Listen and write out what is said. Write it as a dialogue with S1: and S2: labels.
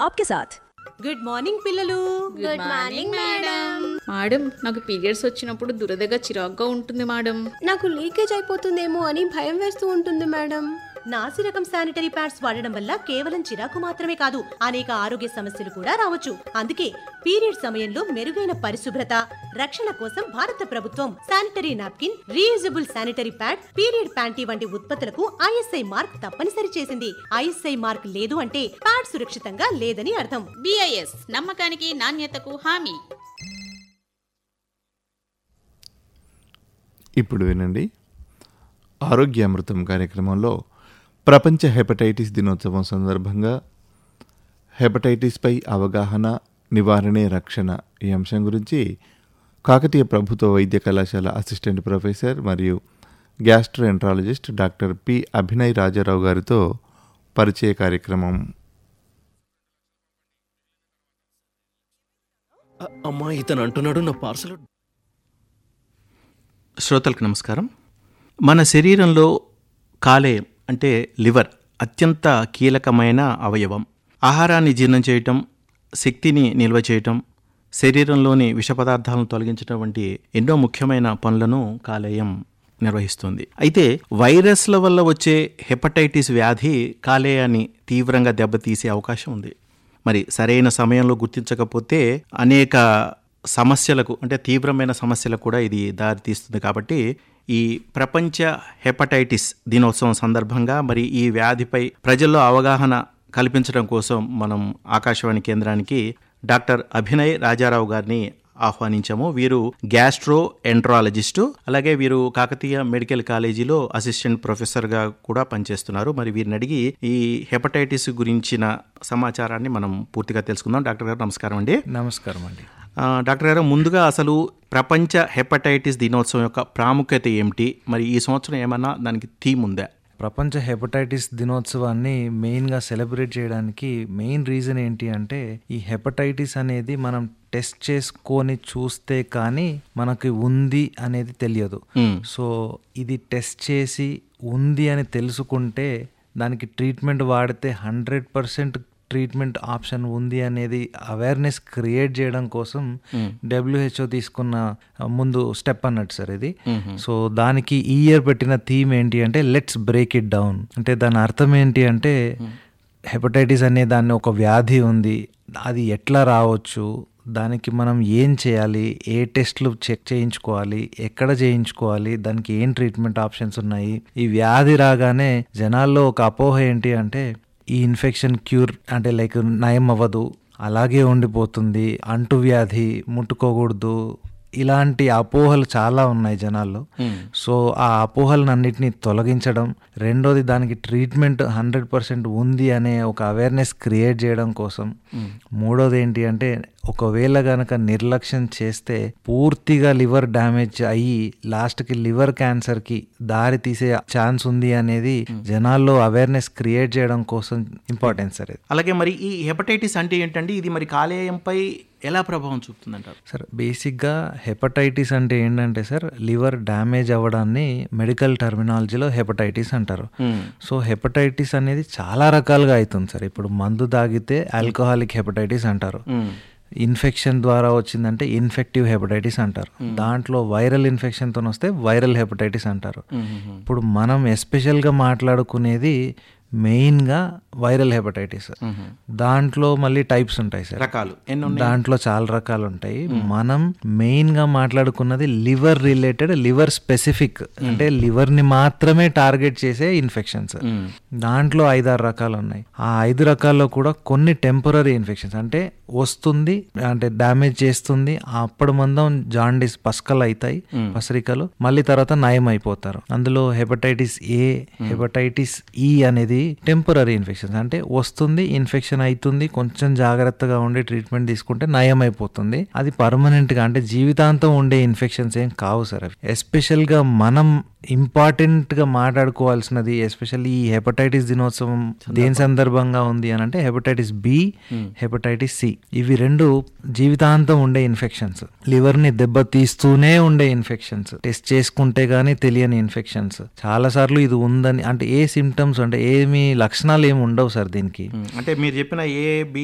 S1: आपके साथ
S2: good morning పిల్లలు
S3: గుడ్ మార్నింగ్ మేడం
S4: మేడం నాకు పీరియడ్స్ వచ్చినప్పుడు దురదగా చిరాగ్గా ఉంటుంది మేడం
S3: నాకు లీకేజ్ అయిపోతుందేమో అని భయం వేస్తూ ఉంటుంది మేడం
S2: నాసి రకం శానిటరీ ప్యాడ్స్ వాడడం వల్ల కేవలం చిరాకు మాత్రమే కాదు అనేక ఆరోగ్య సమస్యలు కూడా రావచ్చు అందుకే పీరియడ్ సమయంలో మెరుగైన పరిశుభ్రత రక్షణ కోసం భారత ప్రభుత్వం sanitary napkin reusable sanitary pad period panty వంటి ఉత్పత్తులకు ఐఎస్ఐ మార్క్ తప్పనిసరి చేసింది ఐఎస్ఐ మార్క్ లేదు అంటే ప్యాడ్ సురక్షితంగా లేదని అర్థం
S4: బిఐఎస్ నమ్మకానికి నాణ్యతకు హామీ
S5: ఇప్పుడు వినండి ఆరోగ్య అమృతం కార్యక్రమంలో ప్రపంచ హెపటైటిస్ దినోత్సవం సందర్భంగా హెపటైటిస్పై అవగాహన నివారణే రక్షణ ఈ అంశం గురించి కాకతీయ ప్రభుత్వ వైద్య కళాశాల అసిస్టెంట్ ప్రొఫెసర్ మరియు gastroenterologist doctor P Abhinay Rajarao గారితో పరిచయ కార్యక్రమం
S6: అ- అమ్మా ఇతను అంటున్నాడు నా పార్సల్
S7: శ్రోతలకు నమస్కారం మన శరీరంలో కాలేయం అంటే లివర్ అత్యంత కీలకమైన అవయవం ఆహారాన్ని జీర్ణం చేయటం శక్తిని నిల్వ చేయటం శరీరంలోని విష పదార్థాలను తొలగించడం వంటి ఎన్నో ముఖ్యమైన పనులను కాలేయం నిర్వహిస్తుంది అయితే వైరస్ల వల్ల వచ్చే హెపటైటిస్ వ్యాధి కాలేయాన్ని తీవ్రంగా దెబ్బతీసే అవకాశం ఉంది మరి సరైన సమయంలో గుర్తించకపోతే అనేక సమస్యలకు అంటే తీవ్రమైన సమస్యలకు కూడా ఇది దారితీస్తుంది కాబట్టి ఈ ప్రపంచ హెపటైటిస్ దినోత్సవం సందర్భంగా మరి ఈ వ్యాధిపై ప్రజల్లో అవగాహన కల్పించడం కోసం మనం ఆకాశవాణి కేంద్రానికి డాక్టర్ అభినయ్ రాజారావు గారిని ఆహ్వానించాము వీరు గ్యాస్ట్రో ఎంట్రాలజిస్టు అలాగే వీరు కాకతీయ మెడికల్ కాలేజీలో అసిస్టెంట్ ప్రొఫెసర్గా కూడా పనిచేస్తున్నారు మరి వీరిని అడిగి ఈ హెపటైటిస్ గురించిన సమాచారాన్ని మనం పూర్తిగా తెలుసుకుందాం డాక్టర్ గారు నమస్కారం అండి
S8: నమస్కారం అండి
S7: ఆ, డాక్టర్ గారు ముందుగా అసలు ప్రపంచ హెపటైటిస్ దినోత్సవం యొక్క ప్రాముఖ్యత ఏమిటి మరి ఈ సంవత్సరం ఏమన్నా దానికి థీమ్ ఉందా
S8: ప్రపంచ హెపటైటిస్ దినోత్సవాన్ని మెయిన్గా సెలబ్రేట్ చేయడానికి మెయిన్ రీజన్ ఏంటి అంటే ఈ హెపటైటిస్ అనేది మనం టెస్ట్ చేసుకొని చూస్తే కానీ మనకి ఉంది అనేది తెలియదు
S7: మ్మ్.
S8: సో ఇది టెస్ట్ చేసి ఉంది అని తెలుసుకుంటే దానికి ట్రీట్మెంట్ వాడితే హండ్రెడ్ పర్సెంట్ ట్రీట్మెంట్ ఆప్షన్ ఉంది అనేది అవేర్నెస్ క్రియేట్ చేయడం కోసం డబ్ల్యూహెచ్ఓ తీసుకున్న ఆ, ముందు స్టెప్ అన్నట్టు సార్ ఇది సో దానికి ఈ ఇయర్ పెట్టిన థీమ్ ఏంటి అంటే లెట్స్ బ్రేక్ ఇట్ డౌన్ అంటే దాని అర్థం ఏంటి అంటే హెపటైటిస్ అనే దాన్ని ఒక వ్యాధి ఉంది అది ఎట్లా రావచ్చు దానికి మనం ఏం చేయాలి ఏ టెస్ట్లు చెక్ చేయించుకోవాలి ఎక్కడ చేయించుకోవాలి దానికి ఏం ట్రీట్మెంట్ ఆప్షన్స్ ఉన్నాయి ఈ వ్యాధి రాగానే జనాల్లో ఒక అపోహ ఏంటి అంటే ఈ ఇన్ఫెక్షన్ క్యూర్ అంటే లైక్ నయం అవ్వదు అలాగే ఉండిపోతుంది అంటువ్యాధి ముట్టుకోకూడదు ఇలాంటి అపోహలు చాలా ఉన్నాయి జనాల్లో సో ఆ అపోహలన్నింటినీ తొలగించడం రెండోది దానికి ట్రీట్మెంట్ హండ్రెడ్ పర్సెంట్ ఉంది అనే ఒక అవేర్నెస్ క్రియేట్ చేయడం కోసం మూడోది ఏంటి అంటే ఒకవేళ గనక నిర్లక్ష్యం చేస్తే పూర్తిగా లివర్ డ్యామేజ్ అయ్యి లాస్ట్కి లివర్ క్యాన్సర్కి దారి తీసే ఛాన్స్ ఉంది అనేది జనాల్లో అవేర్నెస్ క్రియేట్ చేయడం కోసం ఇంపార్టెన్స్ సార్ ఇది
S7: అలాగే మరి ఈ హెపటైటిస్ అంటే ఏంటంటే ఇది మరి కాలేయంపై ఎలా ప్రభావం చూపుతుందంటారు
S8: సార్ బేసిక్గా హెపటైటిస్ అంటే ఏంటంటే సార్ లివర్ డ్యామేజ్ అవ్వడాన్ని మెడికల్ టర్మినాలజీలో హెపటైటిస్ అంటారు సో హెపటైటిస్ అనేది చాలా రకాలుగా అవుతుంది సార్ ఇప్పుడు మందు తాగితే ఆల్కహాలిక్ హెపటైటిస్ అంటారు ఇన్ఫెక్షన్ ద్వారా వచ్చిందంటే ఇన్ఫెక్టివ్ హెపటైటిస్ అంటారు దాంట్లో వైరల్ ఇన్ఫెక్షన్తో వస్తే వైరల్ హెపటైటిస్ అంటారు ఇప్పుడు మనం ఎస్పెషల్గా మాట్లాడుకునేది మెయిన్గా వైరల్ హెపటైటిస్ దాంట్లో మళ్ళీ టైప్స్ ఉంటాయి సార్
S7: రకాలు ఎన్ని ఉన్నాయి
S8: దాంట్లో చాలా రకాలు ఉంటాయి మనం మెయిన్ గా మాట్లాడుకున్నది లివర్ రిలేటెడ్ లివర్ స్పెసిఫిక్ అంటే లివర్ ని మాత్రమే టార్గెట్ చేసే ఇన్ఫెక్షన్స్ దాంట్లో ఐదారు రకాలు ఉన్నాయి ఆ ఐదు రకాల్లో కూడా కొన్ని టెంపరీ ఇన్ఫెక్షన్స్ అంటే వస్తుంది అంటే డ్యామేజ్ చేస్తుంది అప్పుడు మందం జాండీస్ పసకలు అవుతాయి పసరికలు మళ్ళీ తర్వాత నయం అయిపోతారు అందులో హెపటైటిస్ ఏ హెపటైటిస్ ఈ అనేది టెంపరీ ఇన్ఫెక్షన్స్ అంటే వస్తుంది ఇన్ఫెక్షన్ అవుతుంది కొంచెం జాగ్రత్తగా ఉండి ట్రీట్మెంట్ తీసుకుంటే నయం అయిపోతుంది అది పర్మనెంట్ గా అంటే జీవితాంతం ఉండే ఇన్ఫెక్షన్స్ ఏం కావు సార్ అవి ఎస్పెషల్ గా మనం ఇంపార్టెంట్ గా మాట్లాడుకోవాల్సినది ఎస్పెషల్లీ ఈ హెపటైటిస్ దినోత్సవం దేని సందర్భంగా ఉంది అని అంటే హెపటైటిస్ బి హెపటైటిస్ సి ఇవి రెండు జీవితాంతం ఉండే ఇన్ఫెక్షన్స్ లివర్ ని దెబ్బ తీస్తూనే ఉండే ఇన్ఫెక్షన్స్ టెస్ట్ చేసుకుంటే గానీ తెలియని ఇన్ఫెక్షన్స్ చాలా సార్లు ఇది ఉందని అంటే ఏ సిమ్టమ్స్ అంటే ఏమి లక్షణాలు ఏమి ఉండవు సార్ దీనికి
S7: అంటే మీరు చెప్పిన ఏ బి